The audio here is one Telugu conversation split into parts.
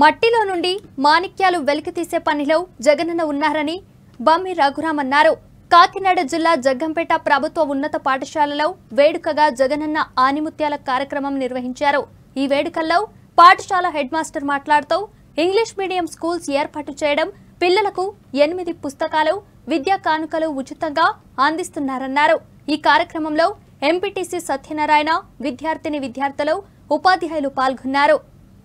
మట్టిలో నుండి మాణిక్యాలు వెలికితీసే పనిలో జగనన్న ఉన్నారని బమ్మి రఘురాం అన్నారు కాకినాడ జిల్లా జగ్గంపేట ప్రభుత్వ ఉన్నత పాఠశాలలో వేడుకగా జగనన్న ఆనిముత్యాల కార్యక్రమం నిర్వహించారు ఈ వేడుకల్లో పాఠశాల హెడ్ మాస్టర్ మాట్లాడుతూ ఇంగ్లీష్ మీడియం స్కూల్స్ ఏర్పాటు చేయడం పిల్లలకు ఎనిమిది పుస్తకాలు విద్యా కానుకలు ఉచితంగా అందిస్తున్నారన్నారు ఈ కార్యక్రమంలో ఎంపీటీసీ సత్యనారాయణ విద్యార్థిని విద్యార్థులు ఉపాధ్యాయులు పాల్గొన్నారు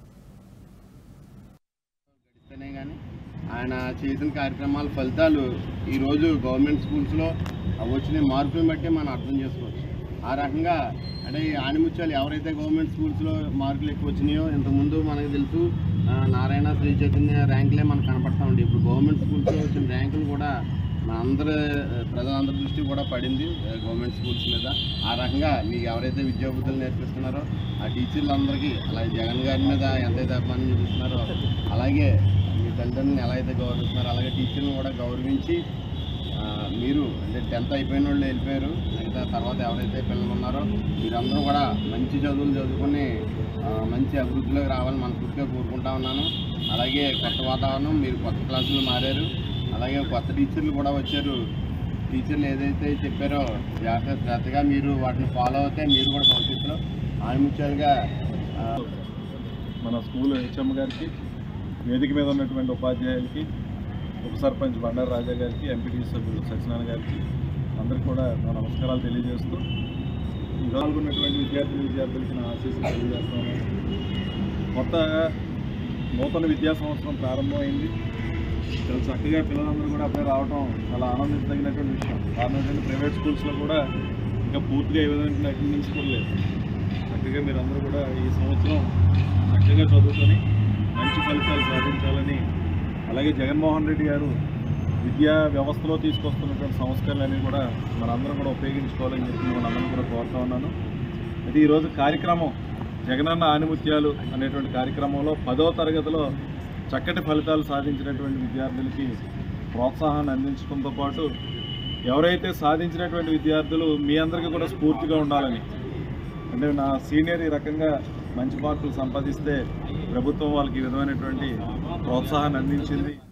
ఇస్తేనే కానీ ఆయన చేసిన కార్యక్రమాల ఫలితాలు ఈరోజు గవర్నమెంట్ స్కూల్స్లో వచ్చిన మార్పులను బట్టి మనం అర్థం చేసుకోవచ్చు ఆ రకంగా అంటే ఈ ఆణిముత్యాలు ఎవరైతే గవర్నమెంట్ స్కూల్స్లో మార్కులు ఎక్కువ వచ్చినాయో ఇంతకుముందు మనకు తెలుసు ఆ, నారాయణ శ్రీ చైతన్య ర్యాంకులే మనకు కనపడతా ఉండే ఇప్పుడు గవర్నమెంట్ స్కూల్స్లో వచ్చిన ర్యాంకులు కూడా మన అందరి ప్రజలందరి దృష్టి కూడా పడింది ఆ, గవర్నమెంట్ స్కూల్స్ మీద ఆ రకంగా మీకు ఎవరైతే విద్యాబుద్ధులు నేర్పిస్తున్నారో ఆ టీచర్లందరికీ అలాగే జగన్ గారి మీద ఎంతైతే అభిమానం చూపిస్తున్నారో అలాగే మీ తల్లిదండ్రులను ఎలా అయితే గౌరవిస్తున్నారో అలాగే టీచర్ని కూడా గౌరవించి ఆ, మీరు అంటే టెన్త్ అయిపోయిన వాళ్ళు వెళ్ళిపోయారు మిగతా తర్వాత ఎవరైతే పిల్లలు ఉన్నారో మీరందరూ కూడా మంచి చదువులు చదువుకొని ఆ, మంచి అభివృద్ధిలోకి రావాలని మనస్ఫూర్తిగా కోరుకుంటా ఉన్నాను అలాగే కొత్త వాతావరణం మీరు కొత్త క్లాసులు మారారు అలాగే కొత్త టీచర్లు కూడా వచ్చారు టీచర్లు ఏదైతే చెప్పారో జాగ్రత్త శ్రద్ధగా మీరు వాటిని ఫాలో అవుతే మీరు కూడా భవిష్యత్తులో ఆనిముత్యాలుగా ఆ, మన స్కూల్ హెచ్ఎం గారికి వేదిక మీద ఉన్నటువంటి ఉపాధ్యాయులకి ఉప సర్పంచ్ బండారు రాజా గారికి ఎంపీటీ సభ్యులు సత్యనారాయణ గారికి అందరికీ కూడా నా నమస్కారాలు తెలియజేస్తూ ఈ పాల్గొన్నటువంటి విద్యార్థులు విద్యార్థులకి నా ఆశీస్సులు తెలియజేస్తాను కొత్తగా నూతన విద్యా సంవత్సరం ప్రారంభమైంది చాలా చక్కగా పిల్లలందరూ కూడా అప్పుడే రావడం చాలా ఆనందించదగినటువంటి విషయం కారణం ఏంటంటే ప్రైవేట్ స్కూల్స్లో కూడా ఇంకా పూర్తిగా ఏ విధమైన అటెండెన్స్ కూడా లేదు చక్కగా మీరందరూ కూడా ఈ సంవత్సరం చక్కగా చదువుకొని మంచి ఫలితాలు సాధించాలని అలాగే జగన్మోహన్ రెడ్డి గారు విద్యా వ్యవస్థలో తీసుకొస్తున్నటువంటి సంస్కరణలన్నీ కూడా మనందరం కూడా ఉపయోగించుకోవాలని చెప్పి మనందరం కూడా కోరుతా ఉన్నాను అయితే ఈరోజు కార్యక్రమం జగనన్న ఆనిముత్యాలు అనేటువంటి కార్యక్రమంలో పదో తరగతిలో చక్కటి ఫలితాలు సాధించినటువంటి విద్యార్థులకి ప్రోత్సాహాన్ని అందించడంతో పాటు ఎవరైతే సాధించినటువంటి విద్యార్థులు మీ అందరికీ కూడా స్ఫూర్తిగా ఉండాలని అంటే నా సీనియర్ ఈ రకంగా మంచి మార్కులు సంపాదిస్తే ప్రభుత్వం వాళ్ళకి ఈ విధమైనటువంటి ప్రోత్సాహాన్ని అందించింది